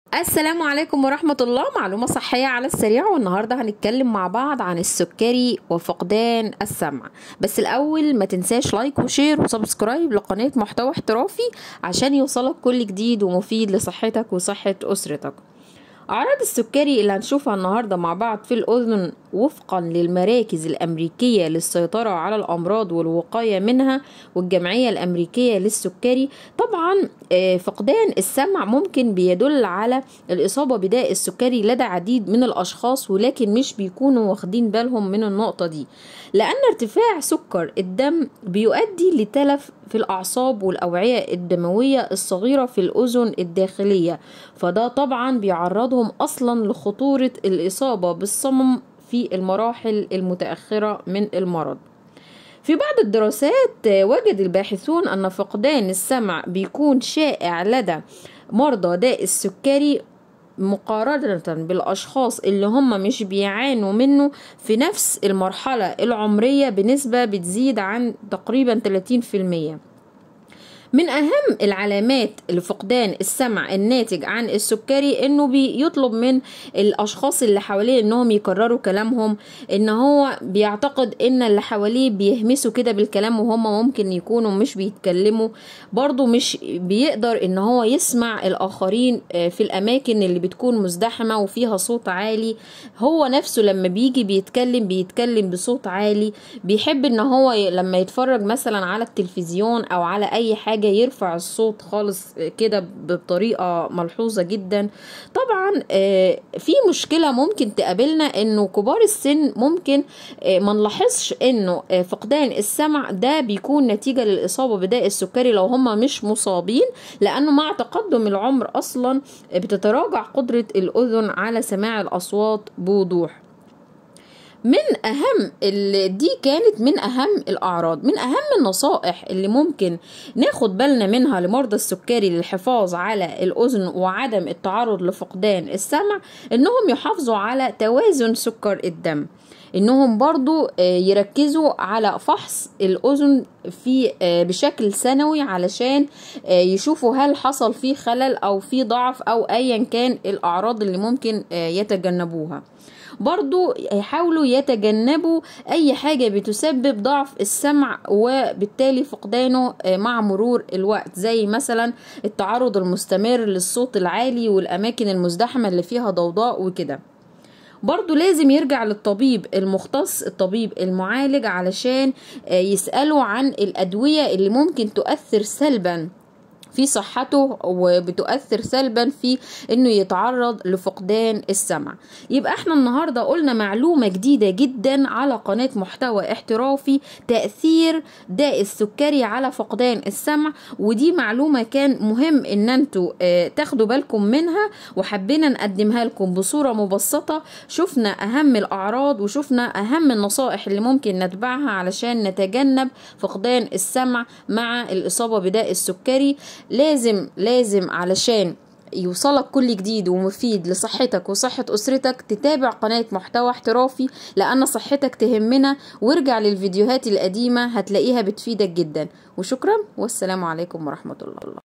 السلام عليكم ورحمة الله معلومة صحية على السريع والنهاردة هنتكلم مع بعض عن السكري وفقدان السمع بس الأول ما تنساش لايك وشير وسبسكرايب لقناة محتوى احترافي عشان يوصلك كل جديد ومفيد لصحتك وصحة أسرتك أعراض السكري اللي هنشوفها النهاردة مع بعض في الأذن وفقا للمراكز الأمريكية للسيطرة على الأمراض والوقاية منها والجمعية الأمريكية للسكري طبعا فقدان السمع ممكن بيدل على الإصابة بداء السكري لدى عديد من الأشخاص ولكن مش بيكونوا واخدين بالهم من النقطة دي لأن ارتفاع سكر الدم بيؤدي لتلف في الأعصاب والأوعية الدموية الصغيرة في الأذن الداخلية فده طبعا بيعرضهم أصلا لخطورة الإصابة بالصمم في المراحل المتأخرة من المرض في بعض الدراسات وجد الباحثون أن فقدان السمع بيكون شائع لدى مرضى داء السكري مقارنة بالأشخاص اللي هم مش بيعانوا منه في نفس المرحلة العمرية بنسبة بتزيد عن تقريبا 30% من أهم العلامات لفقدان السمع الناتج عن السكري إنه بيطلب من الأشخاص اللي حواليه إنهم يكرروا كلامهم إن هو بيعتقد إن اللي حواليه بيهمسوا كده بالكلام وهم ممكن يكونوا مش بيتكلموا برضه مش بيقدر إن هو يسمع الآخرين في الأماكن اللي بتكون مزدحمة وفيها صوت عالي هو نفسه لما بيجي بيتكلم بيتكلم بصوت عالي بيحب إن هو لما يتفرج مثلا على التلفزيون أو على أي حاجة حاجة يرفع الصوت خالص كده بطريقة ملحوظة جدا طبعا في مشكلة ممكن تقابلنا انه كبار السن ممكن ما نلاحظش انه فقدان السمع ده بيكون نتيجة للإصابة بداء السكري لو هم مش مصابين لأنه مع تقدم العمر أصلا بتتراجع قدرة الأذن على سماع الأصوات بوضوح من اهم دي كانت من اهم الاعراض من اهم النصائح اللي ممكن ناخد بالنا منها لمرضى السكري للحفاظ على الاذن وعدم التعرض لفقدان السمع انهم يحافظوا على توازن سكر الدم انهم برضو يركزوا على فحص الاذن في بشكل سنوي علشان يشوفوا هل حصل فيه خلل او في ضعف او ايا كان الاعراض اللي ممكن يتجنبوها برضو يحاولوا يتجنبوا اي حاجة بتسبب ضعف السمع وبالتالي فقدانه مع مرور الوقت زي مثلا التعرض المستمر للصوت العالي والاماكن المزدحمة اللي فيها ضوضاء وكده برضو لازم يرجع للطبيب المختص الطبيب المعالج علشان يسأله عن الأدوية اللي ممكن تؤثر سلبا في صحته وبتؤثر سلبا في انه يتعرض لفقدان السمع يبقى احنا النهارده قلنا معلومه جديده جدا على قناه محتوى احترافي تاثير داء السكري على فقدان السمع ودي معلومه كان مهم ان انتوا اه تاخدوا بالكم منها وحبينا نقدمها لكم بصوره مبسطه شفنا اهم الاعراض وشفنا اهم النصائح اللي ممكن نتبعها علشان نتجنب فقدان السمع مع الاصابه بداء السكري لازم لازم علشان يوصلك كل جديد ومفيد لصحتك وصحة أسرتك تتابع قناة محتوى احترافي لأن صحتك تهمنا وارجع للفيديوهات القديمة هتلاقيها بتفيدك جدا وشكرا والسلام عليكم ورحمة الله